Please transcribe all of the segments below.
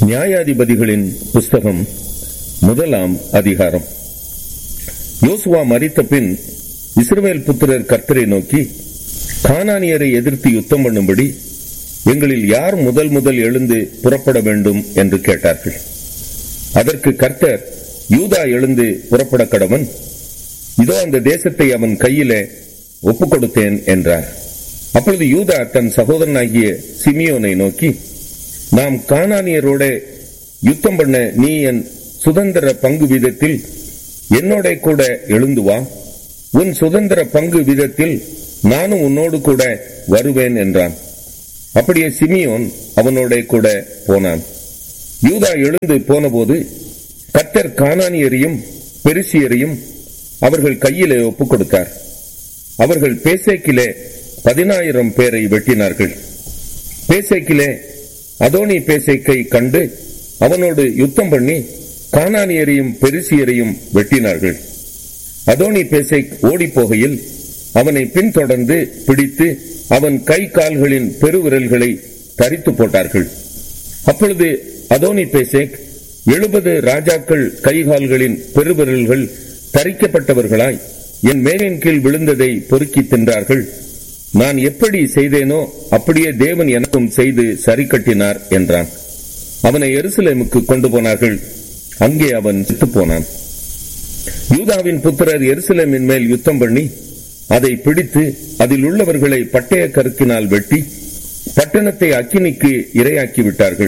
நியாயாதிபதிகளின் புஸ்தகம் முதலாம் அதிகாரம் யோசுவா மரித்த பின் இஸ்ரவேல் புத்திரர் கர்த்தரை நோக்கி கானானியரை எதிர்த்து யுத்தம் பண்ணும்படி எங்களில் யார் முதல் முதல் எழுந்து புறப்பட வேண்டும் என்று கேட்டார்கள் அதற்கு கர்த்தர் யூதா எழுந்து புறப்பட கடவன் இதோ அந்த தேசத்தை அவன் கையிலே ஒப்புக் கொடுத்தேன் என்றார் அப்பொழுது யூதா தன் சகோதரனாகிய சிமியோனை நோக்கி நாம் கானானியரோட யுத்தம் பண்ண நீ என் சுதந்திர பங்கு வீதத்தில் என்னோட கூட எழுந்து வா உன் சுதந்திர பங்கு வீதத்தில் நானும் உன்னோடு கூட வருவேன் என்றான் அப்படியே சிமியோன் அவனோட கூட போனான் யூதா எழுந்து போனபோது கத்தர் கானானியரையும் பெருசியரையும் அவர்கள் கையிலே ஒப்புக் கொடுத்தார் அவர்கள் பேசேக்கிலே பதினாயிரம் பேரை வெட்டினார்கள் பேசேக்கிலே அதோனி பேசேக்கை கண்டு அவனோடு யுத்தம் பண்ணி கானானியரையும் பெருசியரையும் வெட்டினார்கள் அதோனி பேசேக் ஓடி போகையில் அவனை பின்தொடர்ந்து பிடித்து அவன் கை கால்களின் பெருவிரல்களை தரித்து போட்டார்கள் அப்பொழுது அதோனி பேசேக் எழுபது ராஜாக்கள் கைகால்களின் பெருவிரல்கள் தரிக்கப்பட்டவர்களாய் என் மேலின் கீழ் விழுந்ததை பொறுக்கி தின்றார்கள் நான் எப்படி செய்தேனோ அப்படியே தேவன் எனக்கும் செய்து சரி கட்டினார் என்றான் அவனை எருசலேமுக்கு கொண்டு போனார்கள் அங்கே அவன் செத்து போனான் யூதாவின் புத்திரர் எருசலேமின் மேல் யுத்தம் பண்ணி அதை பிடித்து அதில் உள்ளவர்களை பட்டய கருக்கினால் வெட்டி பட்டணத்தை அக்கினிக்கு இரையாக்கி விட்டார்கள்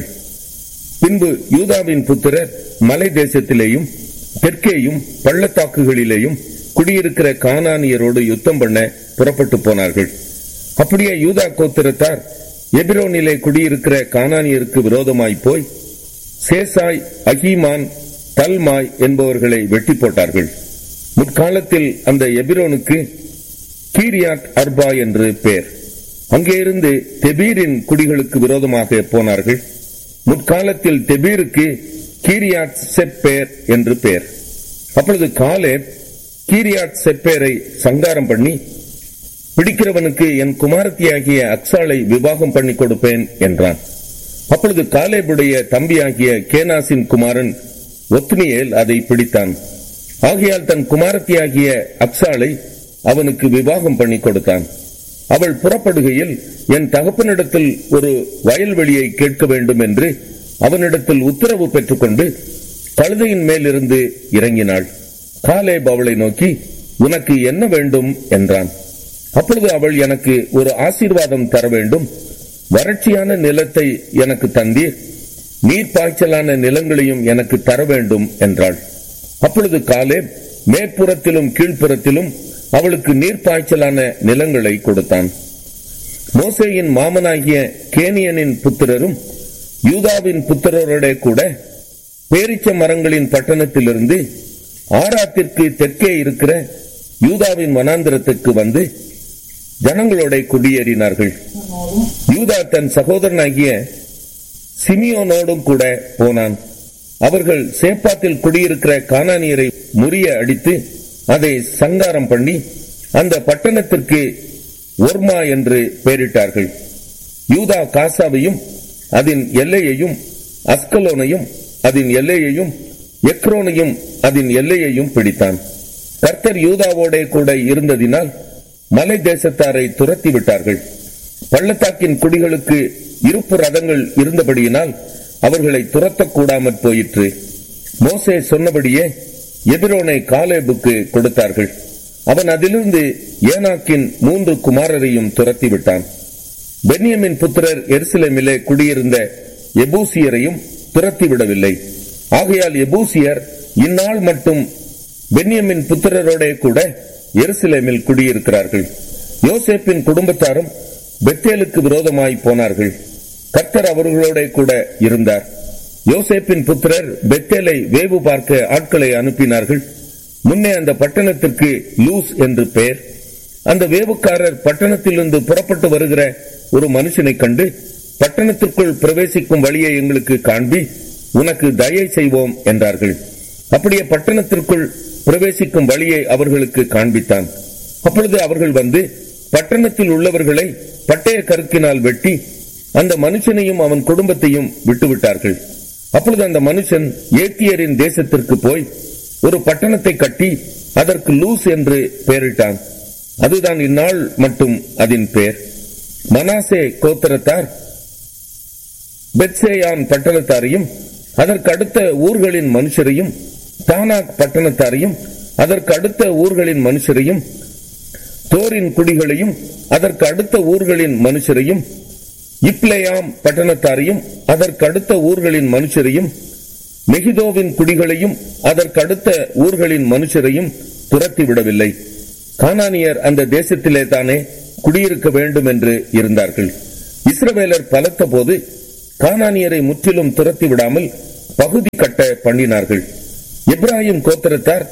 பின்பு யூதாவின் புத்திரர் மலை தேசத்திலேயும் தெற்கேயும் பள்ளத்தாக்குகளிலேயும் குடியிருக்கிற கானானியரோடு யுத்தம் பண்ண புறப்பட்டு போனார்கள் அப்படியே யூதா கோத்திரத்தார் எபிரோனிலே குடியிருக்கிற கானானியருக்கு விரோதமாய் போய் சேசாய் அகிமான் தல்மாய் என்பவர்களை வெட்டி போட்டார்கள் முற்காலத்தில் அந்த எபிரோனுக்கு கீரியாட் அர்பா என்று பெயர் அங்கே இருந்து தெபீரின் குடிகளுக்கு விரோதமாக போனார்கள் முற்காலத்தில் தெபீருக்கு கீரியாட் செப்பேர் என்று பெயர் அப்பொழுது காலே கீரியாட் செப்பேரை சங்காரம் பண்ணி பிடிக்கிறவனுக்கு என் குமாரத்தியாகிய அக்சாலை விவாகம் பண்ணி கொடுப்பேன் என்றான் அப்பொழுது காலேபுடைய தம்பியாகிய கேனாசின் குமாரன் ஒத்னியேல் அதை பிடித்தான் ஆகையால் தன் குமாரத்தியாகிய அக்சாலை அவனுக்கு விவாகம் பண்ணி கொடுத்தான் அவள் புறப்படுகையில் என் தகப்பனிடத்தில் ஒரு வயல்வெளியை கேட்க வேண்டும் என்று அவனிடத்தில் உத்தரவு பெற்றுக்கொண்டு கழுதையின் மேலிருந்து இறங்கினாள் காலேப் அவளை நோக்கி உனக்கு என்ன வேண்டும் என்றான் அப்பொழுது அவள் எனக்கு ஒரு ஆசீர்வாதம் தர வேண்டும் வறட்சியான நிலத்தை எனக்கு தந்தீர் நீர் பாய்ச்சலான நிலங்களையும் எனக்கு தர வேண்டும் என்றாள் அப்பொழுது காலே மேற்புறத்திலும் கீழ்ப்புறத்திலும் அவளுக்கு நீர் பாய்ச்சலான நிலங்களை கொடுத்தான் மோசேயின் மாமனாகிய கேனியனின் புத்திரரும் யூதாவின் புத்திரரோட கூட பேரிச்ச மரங்களின் பட்டணத்திலிருந்து ஆராத்திற்கு தெற்கே இருக்கிற யூதாவின் வனாந்திரத்துக்கு வந்து ஜனங்களோட குடியேறினார்கள் யூதா தன் சகோதரனாகிய சிமியோனோடும் கூட போனான் அவர்கள் சேப்பாத்தில் குடியிருக்கிற கானானியரை முறிய அடித்து அதை சங்காரம் பண்ணி அந்த பட்டணத்திற்கு ஒர்மா என்று பெயரிட்டார்கள் யூதா காசாவையும் அதன் எல்லையையும் அஸ்கலோனையும் அதன் எல்லையையும் எக்ரோனையும் அதன் எல்லையையும் பிடித்தான் கர்த்தர் யூதாவோட கூட இருந்ததினால் மலை தேசத்தாரை துரத்தி விட்டார்கள் பள்ளத்தாக்கின் குடிகளுக்கு இருப்பு ரதங்கள் இருந்தபடியினால் அவர்களை துரத்தக்கூடாமற் போயிற்று மோசே சொன்னபடியே எதிரோனை காலேபுக்கு கொடுத்தார்கள் அவன் அதிலிருந்து ஏனாக்கின் மூன்று குமாரரையும் துரத்தி விட்டான் பென்யமின் புத்திரர் எருசலேமிலே குடியிருந்த எபூசியரையும் துரத்தி விடவில்லை ஆகையால் எபூசியர் இந்நாள் மட்டும் பென்யமின் புத்திரரோட கூட எருசலேமில் குடியிருக்கிறார்கள் யோசேப்பின் குடும்பத்தாரும் பெத்தேலுக்கு விரோதமாய் போனார்கள் கர்த்தர் அவர்களோட கூட இருந்தார் யோசேப்பின் புத்திரர் பெத்தேலை வேவு பார்க்க ஆட்களை அனுப்பினார்கள் முன்னே அந்த பட்டணத்திற்கு லூஸ் என்று பெயர் அந்த வேவுக்காரர் பட்டணத்திலிருந்து புறப்பட்டு வருகிற ஒரு மனுஷனை கண்டு பட்டணத்திற்குள் பிரவேசிக்கும் வழியை எங்களுக்கு காண்பி உனக்கு தயை செய்வோம் என்றார்கள் அப்படியே பட்டணத்திற்குள் பிரவேசிக்கும் வழியை அவர்களுக்கு காண்பித்தான் அப்பொழுது அவர்கள் வந்து பட்டணத்தில் உள்ளவர்களை பட்டய கருக்கினால் வெட்டி அந்த மனுஷனையும் அவன் குடும்பத்தையும் விட்டுவிட்டார்கள் அப்பொழுது அந்த மனுஷன் ஏத்தியரின் தேசத்திற்கு போய் ஒரு பட்டணத்தை கட்டி அதற்கு லூஸ் என்று பெயரிட்டான் அதுதான் இந்நாள் மட்டும் அதன் பெயர் மனாசே கோத்திரத்தார் பெத்சேயான் பட்டணத்தாரையும் அதற்கு அடுத்த ஊர்களின் மனுஷரையும் தானாக் பட்டணத்தாரையும் அதற்கு அடுத்த ஊர்களின் மனுஷரையும் தோரின் குடிகளையும் அதற்கு அடுத்த ஊர்களின் மனுஷரையும் இப்லேயாம் பட்டணத்தாரையும் அதற்கு அடுத்த ஊர்களின் மனுஷரையும் மெகிதோவின் குடிகளையும் அதற்கு அடுத்த ஊர்களின் மனுஷரையும் துரத்தி விடவில்லை கானானியர் அந்த தேசத்திலே தானே குடியிருக்க வேண்டும் என்று இருந்தார்கள் இஸ்ரவேலர் பலத்த போது கானானியரை முற்றிலும் துரத்தி விடாமல் பகுதி கட்ட பண்ணினார்கள் இப்ராஹிம் கோத்திரத்தார்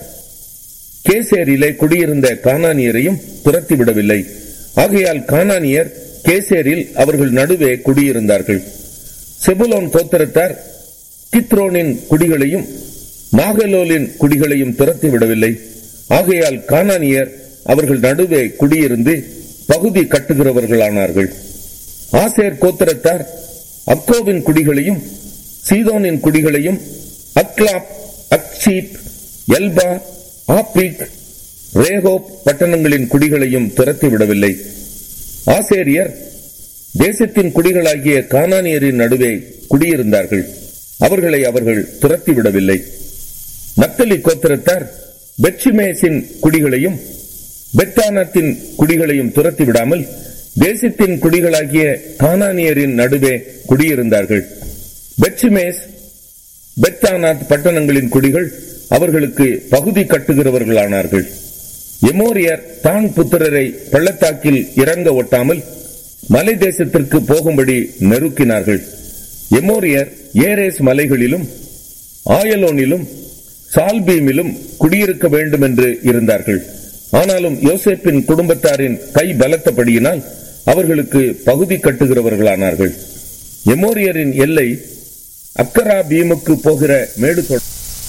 கேசேரிலே குடியிருந்த கானானியரையும் துரத்தி விடவில்லை ஆகையால் கானானியர் கேசேரில் அவர்கள் நடுவே குடியிருந்தார்கள் செபுலோன் கோத்திரத்தார் கித்ரோனின் குடிகளையும் நாகலோலின் குடிகளையும் துரத்தி விடவில்லை ஆகையால் கானானியர் அவர்கள் நடுவே குடியிருந்து பகுதி கட்டுகிறவர்களானார்கள் ஆசேர் கோத்திரத்தார் அக்கோவின் குடிகளையும் சீதோனின் குடிகளையும் அக்லாப் அக்ஷீப் எல்பா ஆப்பிக் ரேகோப் பட்டணங்களின் குடிகளையும் துரத்தி விடவில்லை ஆசேரியர் தேசத்தின் குடிகளாகிய கானானியரின் நடுவே குடியிருந்தார்கள் அவர்களை அவர்கள் துரத்தி விடவில்லை நத்தலி கோத்திரத்தார் பெட்சிமேசின் குடிகளையும் பெத்தானத்தின் குடிகளையும் துரத்தி விடாமல் தேசத்தின் குடிகளாகிய கானானியரின் நடுவே குடியிருந்தார்கள் பெட்சிமேஸ் பெத்தானாத் பட்டணங்களின் குடிகள் அவர்களுக்கு பகுதி கட்டுகிறவர்களானார்கள் எமோரியர் தான் புத்திரரை பள்ளத்தாக்கில் இறங்க ஒட்டாமல் மலை தேசத்திற்கு போகும்படி நெருக்கினார்கள் எமோரியர் ஏரேஸ் மலைகளிலும் ஆயலோனிலும் சால்பீமிலும் குடியிருக்க வேண்டும் என்று இருந்தார்கள் ஆனாலும் யோசேப்பின் குடும்பத்தாரின் கை பலத்தபடியினால் அவர்களுக்கு பகுதி கட்டுகிறவர்களானார்கள் எமோரியரின் எல்லை அக்கரா பீமுக்கு போகிற மேடு தொட-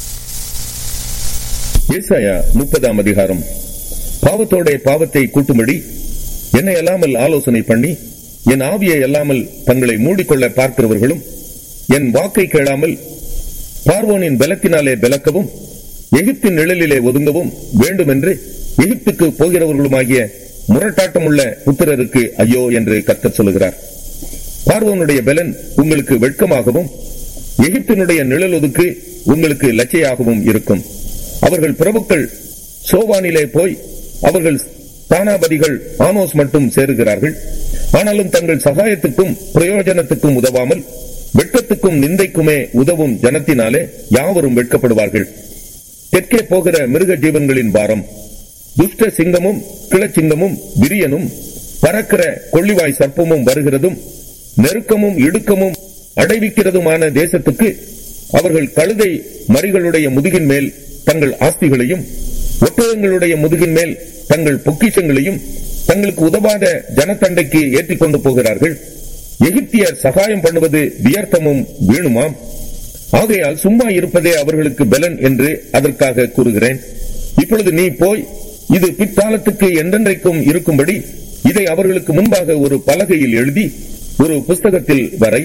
ஏசாயா முப்பதாம் அதிகாரம் பாவத்தோட பாவத்தை கூட்டும்படி என்னை அல்லாமல் ஆலோசனை பண்ணி என் ஆவியை அல்லாமல் தங்களை மூடிக்கொள்ள பார்க்கிறவர்களும் என் வாக்கை கேளாமல் பார்வோனின் பலத்தினாலே விலக்கவும் எகிப்தின் நிழலிலே ஒதுங்கவும் வேண்டுமென்று எகிப்துக்கு போகிறவர்களுமாகிய முரட்டாட்டமுள்ள புத்திரருக்கு ஐயோ என்று கர்த்தர் சொல்லுகிறார் பார்வோனுடைய பலன் உங்களுக்கு வெட்கமாகவும் எகிப்தினுடைய நிழலொதுக்கு உங்களுக்கு லட்சையாகவும் இருக்கும் அவர்கள் பிரபுக்கள் சோவானிலே போய் அவர்கள் தானாபதிகள் ஆனோஸ் மட்டும் சேருகிறார்கள் ஆனாலும் தங்கள் சகாயத்துக்கும் பிரயோஜனத்துக்கும் உதவாமல் வெட்கத்துக்கும் நிந்தைக்குமே உதவும் ஜனத்தினாலே யாவரும் வெட்கப்படுவார்கள் தெற்கே போகிற மிருக ஜீவன்களின் பாரம் துஷ்ட சிங்கமும் கிளச்சிங்கமும் விரியனும் பறக்கிற கொள்ளிவாய் சர்ப்பமும் வருகிறதும் நெருக்கமும் இடுக்கமும் அடைவிக்கிறதுமான தேசத்துக்கு அவர்கள் கழுதை மறிகளுடைய முதுகின் மேல் தங்கள் ஆஸ்திகளையும் ஒட்டகங்களுடைய முதுகின் மேல் தங்கள் பொக்கிஷங்களையும் தங்களுக்கு உதவாத ஜனத்தண்டைக்கு ஏற்றிக் கொண்டு போகிறார்கள் எகிப்தியர் சகாயம் பண்ணுவது வியர்த்தமும் வீணுமாம் ஆகையால் சும்மா இருப்பதே அவர்களுக்கு பலன் என்று அதற்காக கூறுகிறேன் இப்பொழுது நீ போய் இது பிற்காலத்துக்கு என்றென்றைக்கும் இருக்கும்படி இதை அவர்களுக்கு முன்பாக ஒரு பலகையில் எழுதி ஒரு புஸ்தகத்தில் வரை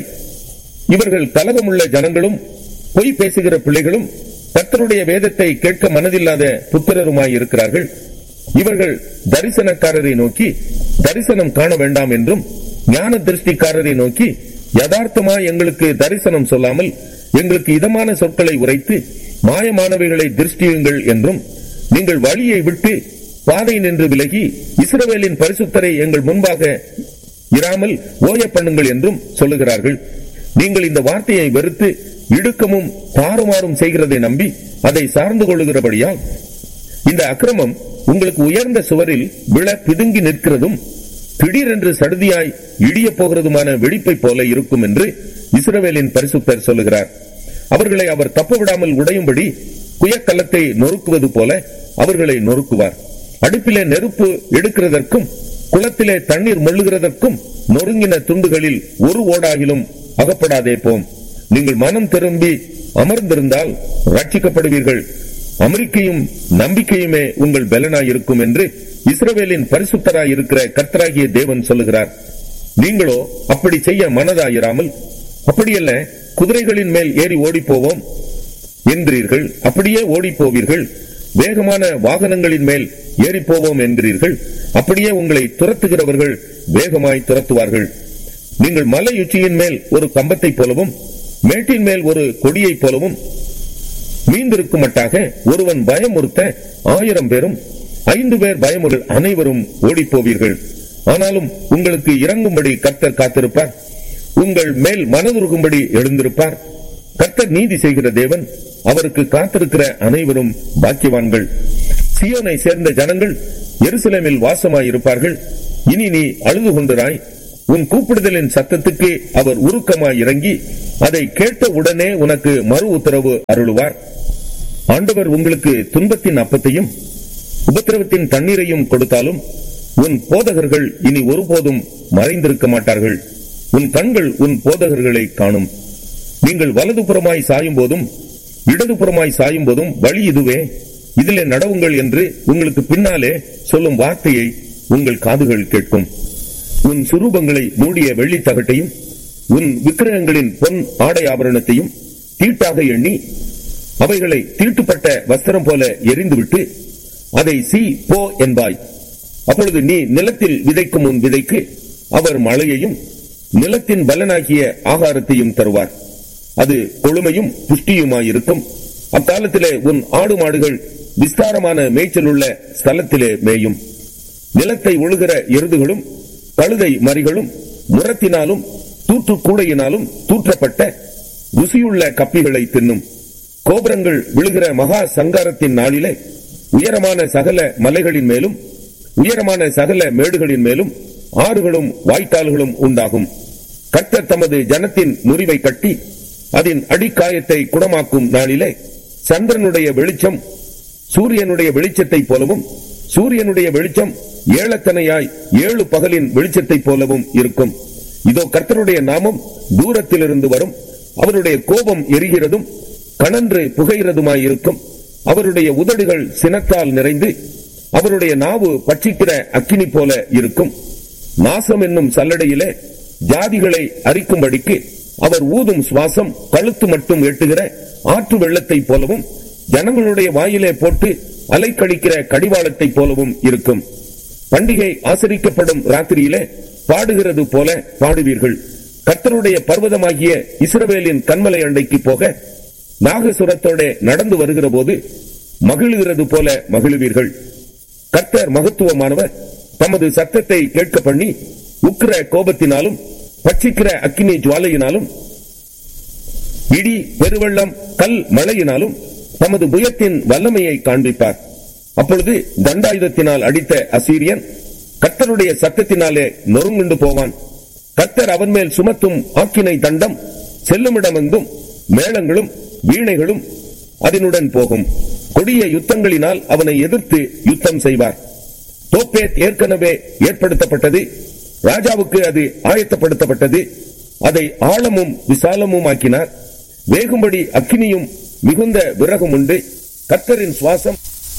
இவர்கள் கலகமுள்ள ஜனங்களும் பொய் பேசுகிற பிள்ளைகளும் கர்த்தருடைய வேதத்தை கேட்க மனதில்லாத புத்திரருமாய் இருக்கிறார்கள் இவர்கள் தரிசனக்காரரை நோக்கி தரிசனம் காண வேண்டாம் என்றும் ஞான திருஷ்டிக்காரரை நோக்கி யதார்த்தமா எங்களுக்கு தரிசனம் சொல்லாமல் எங்களுக்கு இதமான சொற்களை உரைத்து மாயமானவைகளை திருஷ்டியுங்கள் என்றும் நீங்கள் வழியை விட்டு பாதை நின்று விலகி இஸ்ரவேலின் பரிசுத்தரை எங்கள் முன்பாக இராமல் ஓய பண்ணுங்கள் என்றும் சொல்லுகிறார்கள் நீங்கள் இந்த வார்த்தையை வெறுத்து இடுக்கமும் தாறுமாறும் செய்கிறதை நம்பி அதை சார்ந்து கொள்ளுகிறபடியால் இந்த அக்கிரமம் உங்களுக்கு உயர்ந்த சுவரில் விழ பிதுங்கி நிற்கிறதும் திடீரென்று சடுதியாய் இடிய போகிறதுமான வெடிப்பை போல இருக்கும் என்று இஸ்ரவேலின் பரிசுத்தர் சொல்லுகிறார் அவர்களை அவர் தப்ப விடாமல் உடையும்படி குயக்கல்லத்தை நொறுக்குவது போல அவர்களை நொறுக்குவார் அடுப்பிலே நெருப்பு எடுக்கிறதற்கும் குளத்திலே தண்ணீர் மொள்ளுகிறதற்கும் நொறுங்கின துண்டுகளில் ஒரு ஓடாகிலும் அகப்படாதே போம் நீங்கள் மனம் திரும்பி அமர்ந்திருந்தால் ரட்சிக்கப்படுவீர்கள் அமெரிக்கையும் நம்பிக்கையுமே உங்கள் பலனாயிருக்கும் என்று இஸ்ரவேலின் பரிசுத்தராய் இருக்கிற கர்த்தராகிய தேவன் சொல்லுகிறார் நீங்களோ அப்படி செய்ய மனதாயிராமல் அப்படியல்ல குதிரைகளின் மேல் ஏறி ஓடிப்போவோம் என்றீர்கள் அப்படியே ஓடிப் போவீர்கள் வேகமான வாகனங்களின் மேல் ஏறி போவோம் என்கிறீர்கள் அப்படியே உங்களை துரத்துகிறவர்கள் வேகமாய் துரத்துவார்கள் நீங்கள் மலை உச்சியின் மேல் ஒரு கம்பத்தைப் போலவும் மேட்டின் மேல் ஒரு கொடியைப் போலவும் மீந்திருக்கும் மட்டாக ஒருவன் பயமுறுத்த ஆயிரம் பேரும் ஐந்து பேர் பயமுறு அனைவரும் ஓடிப் போவீர்கள் ஆனாலும் உங்களுக்கு இறங்கும்படி கர்த்தர் காத்திருப்பார் உங்கள் மேல் மனதுருகும்படி எழுந்திருப்பார் கர்த்தர் நீதி செய்கிற தேவன் அவருக்கு காத்திருக்கிற அனைவரும் பாக்கியவான்கள் சியோனை சேர்ந்த ஜனங்கள் எருசலேமில் வாசமாயிருப்பார்கள் இனி நீ அழுது கொண்டிராய் உன் கூப்பிடுதலின் சத்தத்துக்கு அவர் உருக்கமாய் இறங்கி அதை கேட்ட உடனே உனக்கு மறு உத்தரவு அருளுவார் ஆண்டவர் உங்களுக்கு துன்பத்தின் அப்பத்தையும் உபத்திரவத்தின் தண்ணீரையும் கொடுத்தாலும் உன் போதகர்கள் இனி ஒருபோதும் மறைந்திருக்க மாட்டார்கள் உன் கண்கள் உன் போதகர்களை காணும் நீங்கள் வலதுபுறமாய் சாயும் போதும் இடதுபுறமாய் சாயும் போதும் வழி இதுவே இதிலே நடவுங்கள் என்று உங்களுக்கு பின்னாலே சொல்லும் வார்த்தையை உங்கள் காதுகள் கேட்கும் உன் சுரூபங்களை மூடிய வெள்ளித் தகட்டையும் உன் விக்கிரகங்களின் பொன் ஆடை ஆபரணத்தையும் தீட்டாக எண்ணி அவைகளை தீட்டுப்பட்ட வஸ்திரம் போல எரிந்துவிட்டு அதை சி போ என்பாய் அப்பொழுது நீ நிலத்தில் விதைக்கும் உன் விதைக்கு அவர் மழையையும் நிலத்தின் பலனாகிய ஆகாரத்தையும் தருவார் அது கொழுமையும் புஷ்டியுமாயிருக்கும் அக்காலத்திலே உன் ஆடு மாடுகள் விஸ்தாரமான மேய்ச்சலுள்ள ஸ்தலத்திலே மேயும் நிலத்தை ஒழுகிற எருதுகளும் கழுதை மறிகளும் முரத்தினாலும் தூற்று கூடையினாலும் தூற்றப்பட்ட ருசியுள்ள கப்பிகளை தின்னும் கோபுரங்கள் விழுகிற மகா சங்காரத்தின் நாளிலே உயரமான சகல மலைகளின் மேலும் உயரமான சகல மேடுகளின் மேலும் ஆறுகளும் வாய்க்கால்களும் உண்டாகும் கர்த்தர் தமது ஜனத்தின் முறிவை கட்டி அதன் அடிக்காயத்தை குணமாக்கும் நாளிலே சந்திரனுடைய வெளிச்சம் சூரியனுடைய வெளிச்சத்தைப் போலவும் சூரியனுடைய வெளிச்சம் ஏழத்தனையாய் ஏழு பகலின் வெளிச்சத்தைப் போலவும் இருக்கும் இதோ கர்த்தருடைய நாமம் தூரத்திலிருந்து வரும் அவருடைய கோபம் எரிகிறதும் கணன்று புகைகிறதுமாயிருக்கும் அவருடைய உதடுகள் சினத்தால் நிறைந்து அவருடைய நாவு பட்சிக்கிற அக்கினி போல இருக்கும் நாசம் என்னும் சல்லடையிலே ஜாதிகளை அரிக்கும்படிக்கு அவர் ஊதும் சுவாசம் கழுத்து மட்டும் எட்டுகிற ஆற்று வெள்ளத்தைப் போலவும் ஜனங்களுடைய வாயிலே போட்டு அலைக்கழிக்கிற கடிவாளத்தைப் போலவும் இருக்கும் பண்டிகை ஆசரிக்கப்படும் ராத்திரியிலே பாடுகிறது போல பாடுவீர்கள் கர்த்தருடைய பர்வதமாகிய இஸ்ரவேலின் கண்மலை அண்டைக்கு போக நாகசுரத்தோட நடந்து வருகிற போது மகிழுகிறது போல மகிழுவீர்கள் கர்த்தர் மகத்துவமானவர் தமது சத்தத்தை கேட்க பண்ணி உக்கிர கோபத்தினாலும் பட்சிக்கிற அக்கினி ஜுவாலையினாலும் இடி பெருவெள்ளம் கல் மழையினாலும் தமது புயத்தின் வல்லமையை காண்பிப்பார் அப்பொழுது தண்டாயுதத்தினால் அடித்த அசீரியன் கர்த்தருடைய சத்தத்தினாலே நொறுங்குண்டு போவான் கர்த்தர் அவன் மேல் சுமத்தும் ஆக்கினை தண்டம் செல்லுமிடமெங்கும் மேளங்களும் வீணைகளும் அதனுடன் போகும் கொடிய யுத்தங்களினால் அவனை எதிர்த்து யுத்தம் செய்வார் தோப்பேத் ஏற்கனவே ஏற்படுத்தப்பட்டது ராஜாவுக்கு அது ஆயத்தப்படுத்தப்பட்டது அதை ஆழமும் விசாலமும் ஆக்கினார் வேகும்படி அக்கினியும் மிகுந்த விறகும் உண்டு கர்த்தரின் சுவாசம்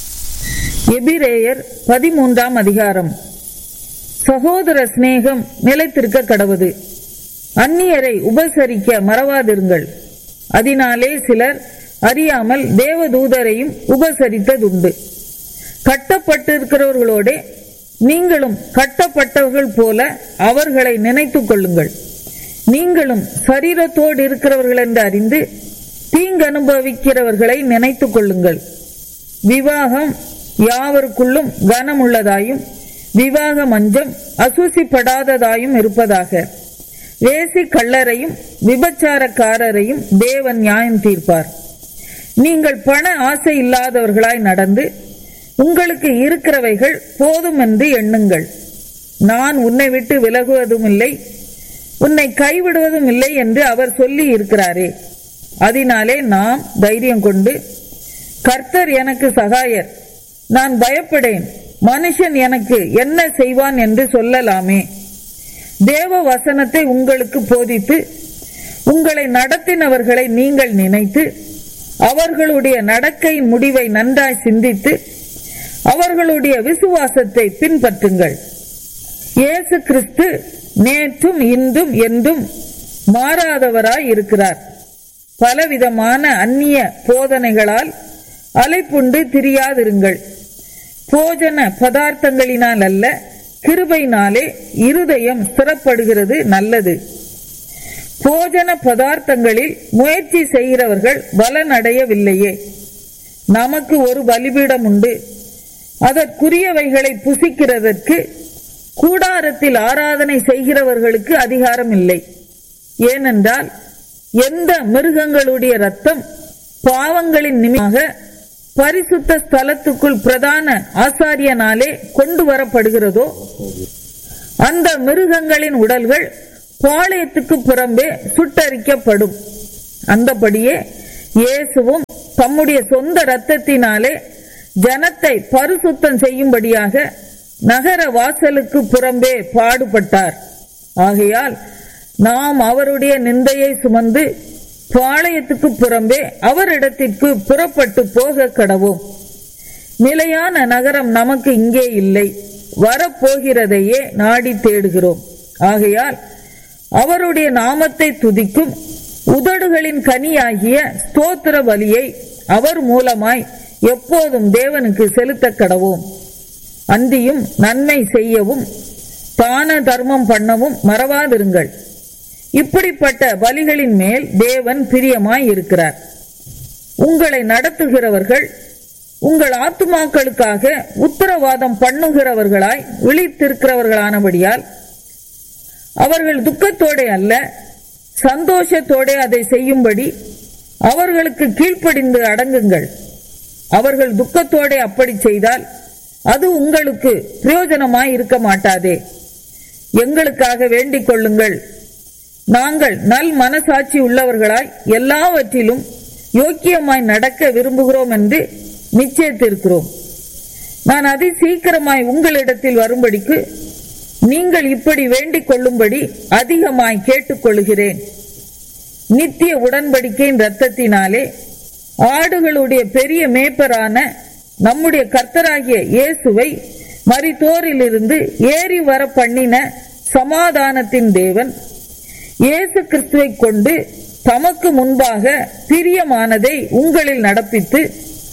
எபிரேயர் பதிமூன்றாம் அதிகாரம் சகோதர சிநேகம் நிலைத்திருக்க கடவுது அந்நியரை உபசரிக்க மறவாதிருங்கள் அதனாலே சிலர் அறியாமல் தேவதூதரையும் உபசரித்ததுண்டு கட்டப்பட்டிருக்கிறவர்களோட நீங்களும் கட்டப்பட்டவர்கள் போல அவர்களை நினைத்துக் கொள்ளுங்கள் நீங்களும் சரீரத்தோடு இருக்கிறவர்கள் என்று அறிந்து தீங்கு அனுபவிக்கிறவர்களை நினைத்துக் கொள்ளுங்கள் விவாகம் யாவருக்குள்ளும் கனமுள்ளதாயும் விவாக மஞ்சம் அசூசிப்படாததாயும் இருப்பதாக வேசி கள்ளரையும் விபச்சாரக்காரரையும் தேவன் நியாயம் தீர்ப்பார் நீங்கள் பண ஆசை இல்லாதவர்களாய் நடந்து உங்களுக்கு இருக்கிறவைகள் போதும் என்று எண்ணுங்கள் நான் உன்னை விட்டு விலகுவதும் இல்லை உன்னை கைவிடுவதும் இல்லை என்று அவர் சொல்லி இருக்கிறாரே அதனாலே நாம் தைரியம் கொண்டு கர்த்தர் எனக்கு சகாயர் நான் பயப்படேன் மனுஷன் எனக்கு என்ன செய்வான் என்று சொல்லலாமே தேவ வசனத்தை உங்களுக்கு போதித்து உங்களை நடத்தினவர்களை நீங்கள் நினைத்து அவர்களுடைய நடக்கையின் முடிவை நன்றாய் சிந்தித்து அவர்களுடைய விசுவாசத்தை பின்பற்றுங்கள் இயேசு கிறிஸ்து நேற்றும் இன்றும் என்றும் மாறாதவராய் இருக்கிறார் பலவிதமான அந்நிய போதனைகளால் அலைப்புண்டு திரியாதிருங்கள் போஜன பதார்த்தங்களினால் அல்ல கிருபையினாலே இருதயம் ஸ்திரப்படுகிறது நல்லது போஜன பதார்த்தங்களில் முயற்சி செய்கிறவர்கள் பலனடையவில்லையே நமக்கு ஒரு பலிபீடம் உண்டு அதற்குரியவைகளை புசிக்கிறதற்கு கூடாரத்தில் ஆராதனை செய்கிறவர்களுக்கு அதிகாரம் இல்லை ஏனென்றால் எந்த மிருகங்களுடைய ரத்தம் பாவங்களின் நிமித்தமாக பரிசுத்த ஸ்தலத்துக்குள் பிரதான ஆசாரியனாலே கொண்டு வரப்படுகிறதோ அந்த மிருகங்களின் உடல்கள் பாளையத்துக்கு புறம்பே சுட்டரிக்கப்படும் அந்தபடியே இயேசுவும் தம்முடைய சொந்த இரத்தத்தினாலே ஜனத்தை பரிசுத்தம் செய்யும்படியாக நகர வாசலுக்கு புறம்பே பாடுபட்டார் ஆகையால் நாம் அவருடைய நிந்தையை சுமந்து பாளையத்துக்கு புறம்பே அவரிடத்திற்கு புறப்பட்டு போக கடவோம் நிலையான நகரம் நமக்கு இங்கே இல்லை வரப்போகிறதையே நாடி தேடுகிறோம் ஆகையால் அவருடைய நாமத்தை துதிக்கும் உதடுகளின் கனியாகிய ஸ்தோத்திர பலியை அவர் மூலமாய் எப்போதும் தேவனுக்கு செலுத்த கடவோம் அந்தியும் நன்மை செய்யவும் தான தர்மம் பண்ணவும் மறவாதிருங்கள் இப்படிப்பட்ட பலிகளின் மேல் தேவன் பிரியமாய் இருக்கிறார் உங்களை நடத்துகிறவர்கள் உங்கள் ஆத்துமாக்களுக்காக உத்தரவாதம் பண்ணுகிறவர்களாய் விழித்திருக்கிறவர்களானபடியால் அவர்கள் துக்கத்தோடே அல்ல சந்தோஷத்தோடே அதை செய்யும்படி அவர்களுக்கு கீழ்ப்படிந்து அடங்குங்கள் அவர்கள் துக்கத்தோடே அப்படி செய்தால் அது உங்களுக்கு பிரயோஜனமாய் இருக்க மாட்டாதே எங்களுக்காக வேண்டிக் கொள்ளுங்கள் நாங்கள் நல் மனசாட்சி உள்ளவர்களாய் எல்லாவற்றிலும் யோக்கியமாய் நடக்க விரும்புகிறோம் என்று நிச்சயித்திருக்கிறோம் நான் அதி சீக்கிரமாய் உங்களிடத்தில் வரும்படிக்கு நீங்கள் இப்படி வேண்டிக் கொள்ளும்படி அதிகமாய் கேட்டுக்கொள்கிறேன் நித்திய உடன்படிக்கையின் ரத்தத்தினாலே ஆடுகளுடைய பெரிய மேய்ப்பரான நம்முடைய கர்த்தராகிய இயேசுவை மரித்தோரிலிருந்து ஏறி வர பண்ணின சமாதானத்தின் தேவன் இயேசு கிறிஸ்துவை கொண்டு தமக்கு முன்பாக பிரியமானதை உங்களில் நடப்பித்து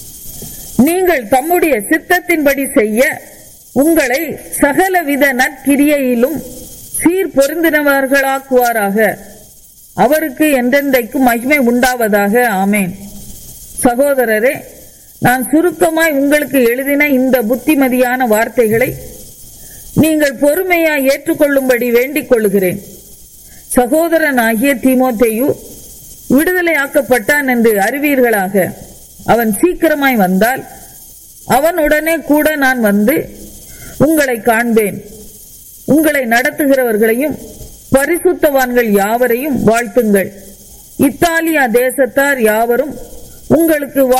நீங்கள் தம்முடைய சித்தத்தின்படி செய்ய உங்களை சகலவித நற்கிரியையிலும் சீர் பொருந்தினவர்களாக்குவாராக அவருக்கு என்றென்றைக்கும் மகிமை உண்டாவதாக ஆமேன் சகோதரரே நான் சுருக்கமாய் உங்களுக்கு எழுதின இந்த புத்திமதியான வார்த்தைகளை நீங்கள் பொறுமையாய் ஏற்றுக்கொள்ளும்படி வேண்டிக் கொள்கிறேன் சகோதரனாகிய தீமோத்தேயு விடுதலையாக்கப்பட்டான் என்று அறிவீர்களாக அவன் சீக்கிரமாய் வந்தால் அவனுடனே கூட நான் வந்து உங்களை காண்பேன் உங்களை நடத்துகிறவர்களையும் பரிசுத்தவான்கள் யாவரையும் வாழ்த்துங்கள் இத்தாலியா தேசத்தார் யாவரும் உங்களுக்கு